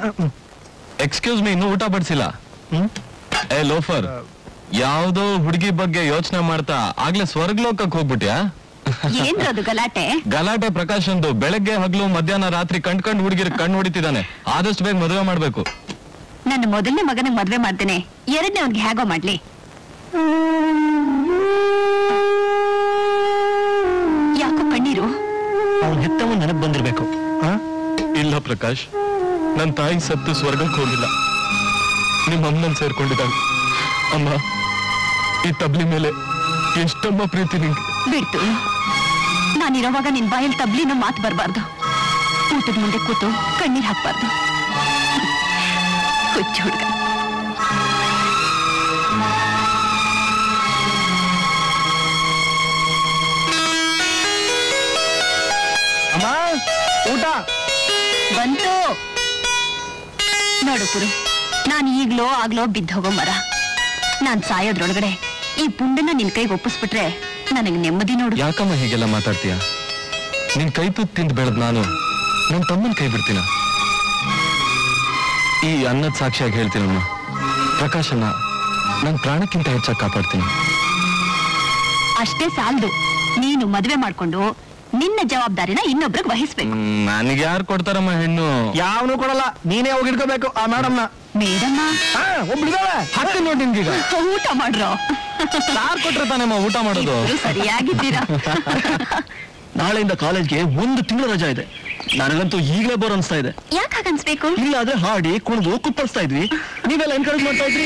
Excuse me ಇನ್ನೂ ಊಟ ಬಡಿಸಿಲ್ಲ ಹ್ಮ್ ಏ ಲೋಫರ್ ಯಾವ್ದೋ ಹುಡುಗಿ ಬಗ್ಗೆ ಯೋಚನೆ ಮಾಡ್ತಾ ಆಗ್ಲೇ ಸ್ವರ್ಗಲೋಕಕ್ಕೆ ಹೋಗ್ಬಿಟ್ಯಾ ಏನ್ರದು ಗಲಾಟೆ ಗಲಾಟೆ ಪ್ರಕಾಶ್ ಒಂದು ಬೆಳಗ್ಗೆ ಹಗ್ಲು ಮಧ್ಯಾಹ್ನ ರಾತ್ರಿ ಕಂಡ್ ಕಂಡ್ ಹುಡುಗಿರ್ ಕಣ್ಣು ಹೊಡಿತಿದ್ದಾನೆ ಆದಷ್ಟು ಬೇಗ ಮದುವೆ ಮಾಡ್ಬೇಕು ನನ್ನ ಮೊದಲನೇ ಮಗನಿಗೆ ಮದ್ವೆ ಮಾಡ್ತೇನೆ ಎರಡನೇ ಅವ್ನಿಗೆ ಹೇಗೋ ಮಾಡ್ಲಿ ಯಾಕೋ ಕಣ್ಣೀರು ಅವ್ನ ಹೆತ್ತವ ನೆನಪು ಬಂದಿರ್ಬೇಕು ಆ? ಇಲ್ಲ ಪ್ರಕಾಶ್ ನನ್ ತಾಯಿ ಸತ್ತು ಸ್ವರ್ಗಕ್ಕೆ ಹೋಗಿಲ್ಲ ನಿಮ್ಮ ಅಮ್ಮನ್ ಸೇರ್ಕೊಂಡಿದ್ದಾನೆ ಅಮ್ಮ ಈ ತಬ್ಲಿ ಮೇಲೆ ಎಷ್ಟಮ್ಮ ಪ್ರೀತಿ ನಿಂಗೆ ಬಿಡ್ತು ನಾನಿರೋವಾಗ ನಿನ್ ಬಾಯಲ್ಲಿ ತಬ್ಲಿನ ಮಾತು ಬರಬಾರ್ದು ಊಟದ ಮುಂದೆ ಕೂತು ಕಣ್ಣೀರ್ ಹಾಕ್ಬಾರ್ದು ಹುಚ್ಚು ಹುಡುಗ ಅಮ್ಮ ಊಟ ಬಂತು ನೋಡು ಪುರು ನಾನು ಈಗ್ಲೋ ಆಗ್ಲೋ ಬಿದ್ದೋಗೋ ಮರ ನಾನ್ ಸಾಯೋದ್ರೊಳಗಡೆ ಈ ಪುಂಡನ ನಿನ್ ಕೈಗೆ ಒಪ್ಪಿಸ್ಬಿಟ್ರೆ ನನಗೆ ನೆಮ್ಮದಿ ನೋಡು ಯಾಕಮ್ಮ ಹೀಗೆಲ್ಲ ಮಾತಾಡ್ತೀಯ ನಿನ್ ಕೈ ತುತ್ತು ತಿಂದು ಬೆಳೆದ್ ನಾನು ನನ್ ತಮ್ಮನ್ ಕೈ ಬಿಡ್ತೀನ ಈ ಅನ್ನದ ಸಾಕ್ಷಿಯಾಗಿ ಹೇಳ್ತೀನಮ್ಮ ಪ್ರಕಾಶನ್ನ ನನ್ ಪ್ರಾಣಕ್ಕಿಂತ ಹೆಚ್ಚಾಗಿ ಕಾಪಾಡ್ತೀನಿ ಅಷ್ಟೇ ಸಾಲದು ನೀನು ಮದ್ವೆ ಮಾಡ್ಕೊಂಡು ನಿನ್ನ ಜವಾಬ್ದಾರಿನ ಇನ್ನೊಬ್ರಿಗೆ ವಹಿಸ್ಬೇಕು ನನಗೆ ಯಾರು ಕೊಡ್ತಾರಮ್ಮ ಹೆಣ್ಣು ಯಾವನು ಕೊಡಲ್ಲ ನೀನೇ ಹೋಗಿ ಹಿಡ್ಕೋಬೇಕು ಆ ಮೇಡಮ್ನ ಮೇಡಮ್ಮ ಒಬ್ಳಿದಾವೆ ಹತ್ತಿ ನೋಡಿ ನಿನ್ಗೀಗ ಊಟ ಮಾಡ್ರೋ ಯಾರು ಕೊಟ್ರೆ ತಾನೇಮ್ಮ ಊಟ ಮಾಡೋದು ಇಬ್ರು ಸರಿಯಾಗಿದ್ದೀರಾ ನಾಳೆಯಿಂದ ಕಾಲೇಜ್ಗೆ ಒಂದು ತಿಂಗಳ ರಜಾ ಇದೆ ನನಗಂತೂ ಈಗಲೇ ಬೋರ್ ಅನ್ಸ್ತಾ ಇದೆ ಯಾಕೆ ಹಾಗನ್ಸ್ಬೇಕು ಇಲ್ಲ ಆದ್ರೆ ಹಾಡಿ ಕುಣಿದು ಕುಪ್ಪಳಿಸ್ತಾ ಇದ್ವಿ ನೀವೆಲ್ಲ ಎನ್ಕರೇಜ್ ಮಾಡ್ತಾ ಇದ್ರಿ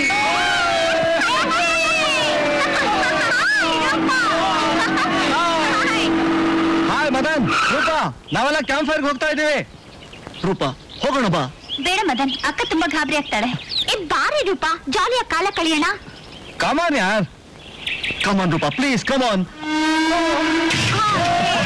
ಹಾಯ್ ಮದನ್ ರೂಪ ನಾವೆಲ್ಲ ಕ್ಯಾಂಪ್ ಫೈರ್ಗೆ ಹೋಗ್ತಾ ಇದೀವಿ ರೂಪ ಹೋಗೋಣ ಬಾ ಬೇಡ ಮದನ್ ಅಕ್ಕ ತುಂಬಾ ಗಾಬರಿ ಆಗ್ತಾಳೆ ಏ ಬಾರಿ ರೂಪ ಜಾಲಿಯಾಗಿ ಕಾಲ ಕಳಿಯೋಣ ಕಮಾನ್ ಯಾರ್ ಕಮಾನ್ ರೂಪ ಪ್ಲೀಸ್ ಕಮಾನ್ ಹಾ,